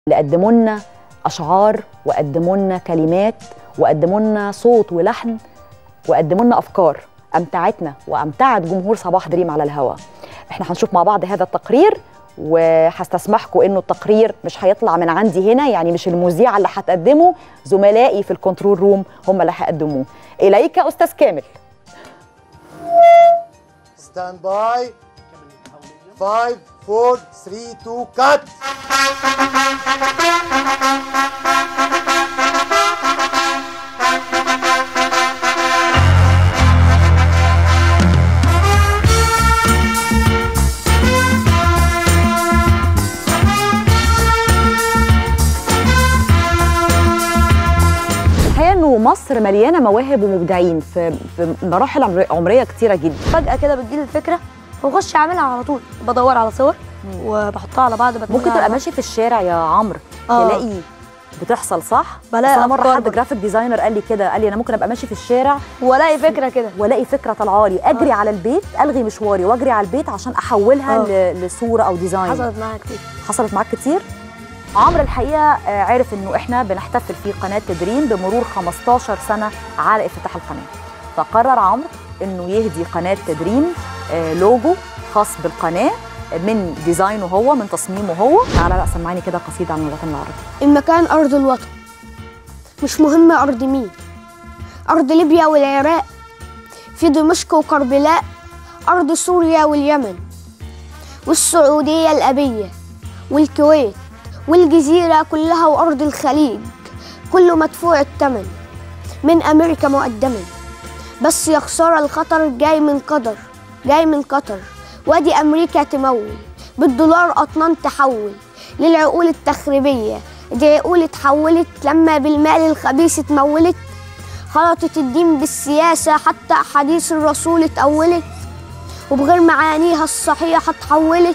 اللي قدموا لنا اشعار وقدموا لنا كلمات وقدموا لنا صوت ولحن وقدموا لنا افكار امتعتنا وامتعت جمهور صباح دريم على الهوا احنا هنشوف مع بعض هذا التقرير وهستسمحكم انه التقرير مش هيطلع من عندي هنا يعني مش المذيعه اللي هتقدمه زملائي في الكنترول روم هم اللي هيقدموه اليك استاذ كامل ستاند باي 5 4 3 2 كات الحقيقه انه مصر مليانه مواهب ومبدعين في في مراحل عمر- عمريه كتيره جدا فجأة كده بتجيلي الفكرة وبخش أعملها على طول بدور على صور وبحطها على بعض ممكن بدمجها تبقى على- ماشي في الشارع يا عمرو آه. تلاقي بتحصل صح؟ بلاقي أصل أنا مره أفكار حد بقى. جرافيك ديزاينر قال لي كده قال لي انا ممكن ابقى ماشي في الشارع والاقي فكرة كده والاقي فكره طالعه لي اجري على البيت الغي مشواري واجري على البيت عشان احولها آه. ل- لصوره او ديزاين حصلت معايا كتير حصلت معاك كتير عمرو الحقيقه آه، عرف انه احنا بنحتفل في قناه تدريم بمرور 15 سنه على افتتاح القناه فقرر عمرو انه يهدي قناه تدريم آه، لوجو خاص بالقناه من ديزاينه هو من تصميمه هو تعالى بقى سمعني كده قصيده عن الوطن العربي المكان أرض الوطن مش مهم أرض مين أرض ليبيا والعراق في دمشق وكربلاء أرض سوريا واليمن والسعودية الأبية والكويت والجزيرة كلها وأرض الخليج كله مدفوع الثمن من أمريكا مقدما بس يا خسارة الخطر جاي من قطر جاي من قطر وادي أمريكا تمول بالدولار أطنان تحول للعقول التخريبية دي عقول اتحولت لما بالمال الخبيث اتمولت خلطت الدين بالسياسة حتى أحاديث الرسول اتأولت وبغير معانيها الصحيحة اتحولت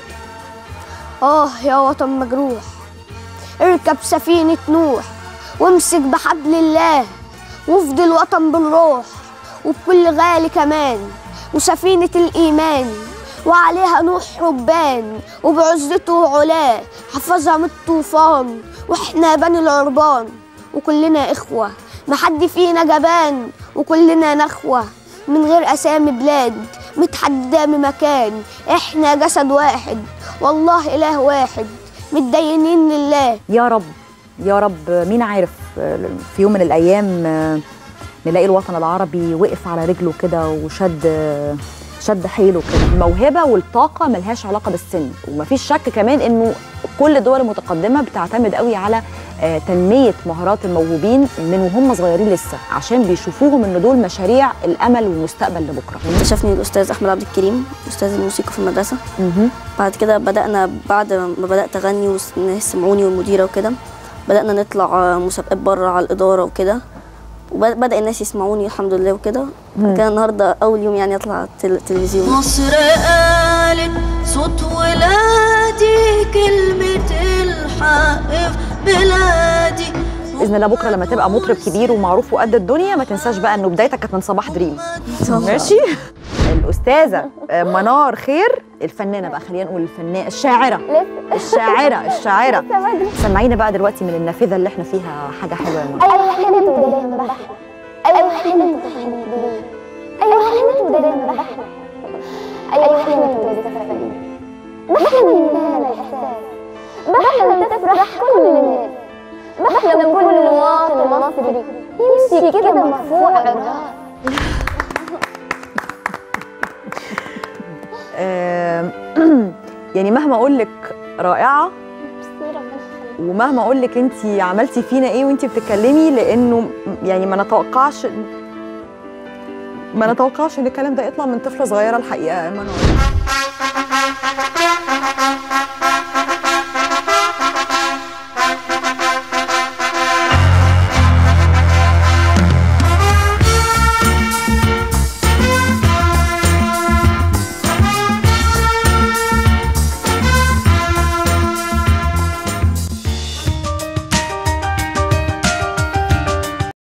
آه يا وطن مجروح اركب سفينة نوح وامسك بحبل الله وافضي الوطن بالروح وبكل غالي كمان وسفينة الإيمان وعليها نوح ربان وبعزته وعلاه حفظها من الطوفان واحنا بني العربان وكلنا إخوة محد فينا جبان وكلنا نخوة من غير أسامي بلاد متحدى بمكان احنا جسد واحد والله إله واحد متدينين لله يا رب يا رب مين عارف آه، في يوم من الايام آه، نلاقي الوطن العربي وقف على رجله كده وشد آه، شد حيله كده الموهبه والطاقه ملهاش علاقه بالسن ومفيش شك كمان انه كل الدول المتقدمه بتعتمد قوي على آه، تنميه مهارات الموهوبين من وهم صغيرين لسه عشان بيشوفوهم ان دول مشاريع الامل والمستقبل لبكره اكتشفني الاستاذ احمد عبد الكريم استاذ الموسيقى في المدرسه بعد كده بدانا بعد ما بدات اغني والناس سمعوني والمديره وكده بدانا نطلع مسابقات بره على الاداره وكده وبدا الناس يسمعوني الحمد لله وكده كان النهارده اول يوم يعني اطلع على التل- التلفزيون مصر قالت صوت ولادي كلمة الحق في بلادي باذن الله بكره لما تبقى مطرب كبير ومعروف وقد الدنيا ما تنساش بقى انه بدايتك كانت من صباح دريم ماشي الاستاذه آه، منار خير الفنانه بقى خلينا نقول الفنانه الشاعره الشاعره الشاعره سمعينا بقى دلوقتي من النافذه اللي احنا فيها حاجه حلوه يا منى أيوة حلمت ودايما بحلم أيوة حلمت وتحلم بليل أيوة حلمت ودايما بحلم أيوة حلمت ولسه فريد بحلم إنها الإحساس بحلم تفرح كل الناس بحلم كل مواطن مصري يمشي كده مرفوع الراس آه، يعني مهما اقول لك رائعه ومهما اقول لك انت عملتي فينا ايه وانت بتتكلمي لانه يعني ما نتوقعش ما نتوقعش ان الكلام ده يطلع من طفله صغيره الحقيقه يا منى